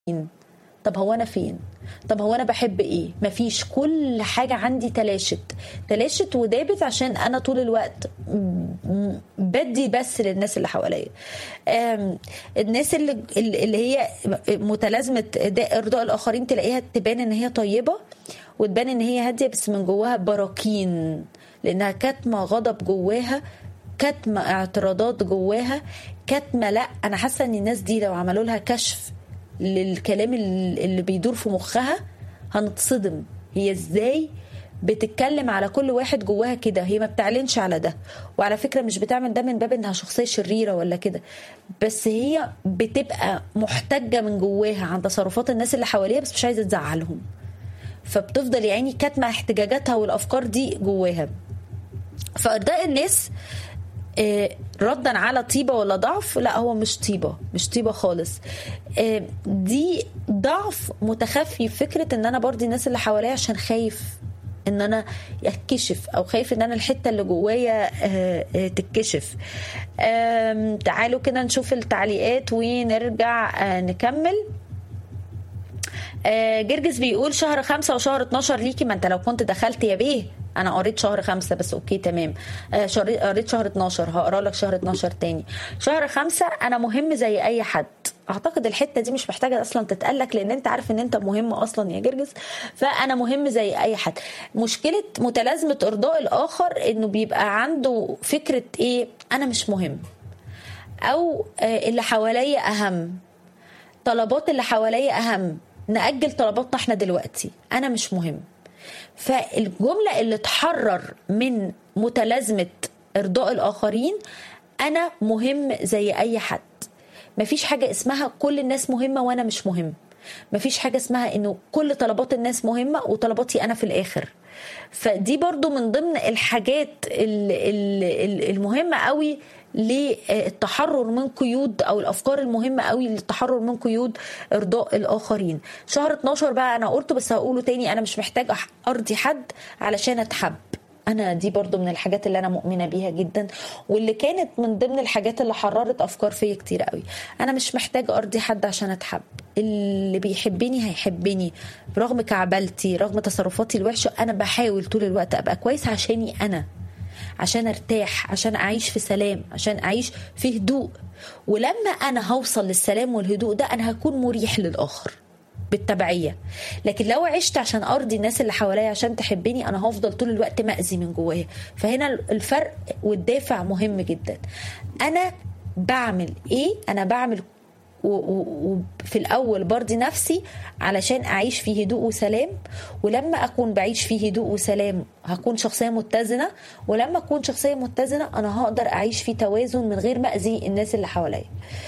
طب هو انا فين طب هو انا بحب ايه مفيش كل حاجه عندي تلاشت تلاشت ودابت عشان انا طول الوقت بدي بس للناس اللي حواليا الناس اللي اللي هي متلازمه ارضاء الاخرين تلاقيها تبان ان هي طيبه وتبان ان هي هاديه بس من جواها براكين لانها كاتمه غضب جواها كاتمه اعتراضات جواها كاتمه لا انا حاسه ان الناس دي لو عملوا لها كشف للكلام اللي بيدور في مخها هنتصدم هي ازاي بتتكلم على كل واحد جواها كده هي ما بتعلنش على ده وعلى فكره مش بتعمل ده من باب انها شخصيه شريره ولا كده بس هي بتبقى محتجه من جواها عن تصرفات الناس اللي حواليها بس مش عايزه تزعلهم فبتفضل يعني كاتمه احتجاجاتها والافكار دي جواها فارضاء الناس ردا على طيبة ولا ضعف لا هو مش طيبة مش طيبة خالص دي ضعف متخفي في فكرة ان انا برضي الناس اللي حواليا عشان خايف ان انا اتكشف او خايف ان انا الحته اللي جوايا تتكشف تعالوا كده نشوف التعليقات ونرجع نكمل جرجس بيقول شهر خمسة وشهر 12 ليكي ما انت لو كنت دخلت يا بيه انا قريت شهر خمسة بس اوكي تمام قريت شهر 12 هقرا لك شهر 12 تاني شهر خمسة انا مهم زي اي حد اعتقد الحته دي مش محتاجه اصلا تتقلك لان انت عارف ان انت مهم اصلا يا جرجس فانا مهم زي اي حد مشكله متلازمه ارضاء الاخر انه بيبقى عنده فكره ايه انا مش مهم او اللي حواليا اهم طلبات اللي حواليا اهم نأجل طلباتنا احنا دلوقتي انا مش مهم فالجملة اللي تحرر من متلازمة إرضاء الآخرين أنا مهم زي أي حد مفيش حاجة اسمها كل الناس مهمة وأنا مش مهم مفيش حاجة اسمها إنه كل طلبات الناس مهمة وطلباتي أنا في الآخر فدي برضو من ضمن الحاجات المهمة قوي للتحرر من قيود او الافكار المهمه قوي للتحرر من قيود ارضاء الاخرين شهر 12 بقى انا قلته بس هقوله تاني انا مش محتاج ارضي حد علشان اتحب انا دي برضو من الحاجات اللي انا مؤمنه بيها جدا واللي كانت من ضمن الحاجات اللي حررت افكار فيا كتير قوي انا مش محتاج ارضي حد عشان اتحب اللي بيحبني هيحبني رغم كعبلتي رغم تصرفاتي الوحشه انا بحاول طول الوقت ابقى كويس عشاني انا عشان ارتاح عشان اعيش في سلام عشان اعيش في هدوء ولما انا هوصل للسلام والهدوء ده انا هكون مريح للاخر بالتبعيه لكن لو عشت عشان ارضي الناس اللي حواليا عشان تحبني انا هفضل طول الوقت مأذي من جوايا فهنا الفرق والدافع مهم جدا انا بعمل ايه انا بعمل وفي الاول برضي نفسي علشان اعيش في هدوء وسلام ولما اكون بعيش في هدوء وسلام هكون شخصيه متزنه ولما اكون شخصيه متزنه انا هقدر اعيش في توازن من غير ما اذي الناس اللي حواليا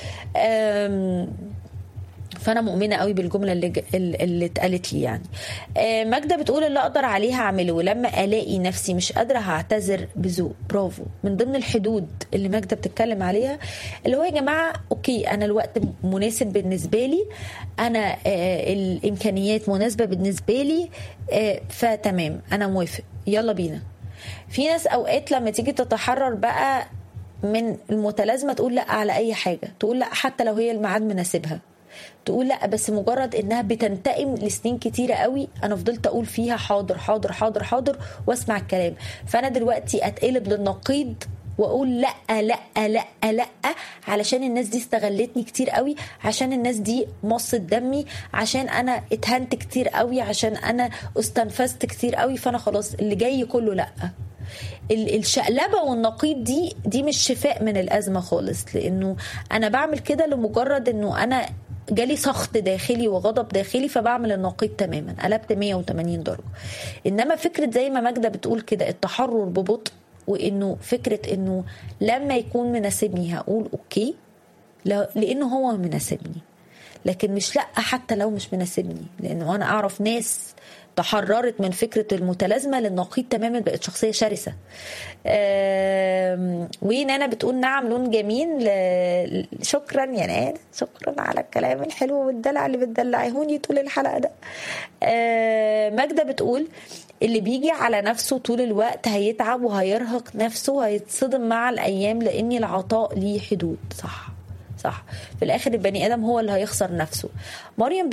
فانا مؤمنه قوي بالجمله اللي اللي اتقالت لي يعني ماجده بتقول اللي اقدر عليها اعمله ولما الاقي نفسي مش قادره هعتذر بذوق برافو من ضمن الحدود اللي ماجده بتتكلم عليها اللي هو يا جماعه اوكي انا الوقت مناسب بالنسبه لي انا الامكانيات مناسبه بالنسبه لي فتمام انا موافق يلا بينا في ناس اوقات لما تيجي تتحرر بقى من المتلازمه تقول لا على اي حاجه تقول لا حتى لو هي الميعاد مناسبها تقول لا بس مجرد انها بتنتقم لسنين كتيره قوي انا فضلت اقول فيها حاضر حاضر حاضر حاضر واسمع الكلام فانا دلوقتي اتقلب للنقيض واقول لا لا لا لا علشان الناس دي استغلتني كتير قوي عشان الناس دي مصت دمي عشان انا اتهنت كتير قوي عشان انا استنفذت كتير قوي فانا خلاص اللي جاي كله لا الشقلبه والنقيض دي دي مش شفاء من الازمه خالص لانه انا بعمل كده لمجرد انه انا جالي سخط داخلي وغضب داخلي فبعمل النقيض تماما قلبت 180 درجه انما فكره زي ما ماجده بتقول كده التحرر ببطء وانه فكره انه لما يكون مناسبني هقول اوكي لانه هو مناسبني لكن مش لا حتى لو مش مناسبني لانه انا اعرف ناس تحررت من فكرة المتلازمة للنقيض تماما بقت شخصية شرسة ونانا بتقول نعم لون جميل شكرا يا نانا شكرا على الكلام الحلو والدلع اللي بتدلعيهوني طول الحلقة ده ماجدة بتقول اللي بيجي على نفسه طول الوقت هيتعب وهيرهق نفسه وهيتصدم مع الأيام لأن العطاء ليه حدود صح صح في الاخر البني ادم هو اللي هيخسر نفسه مريم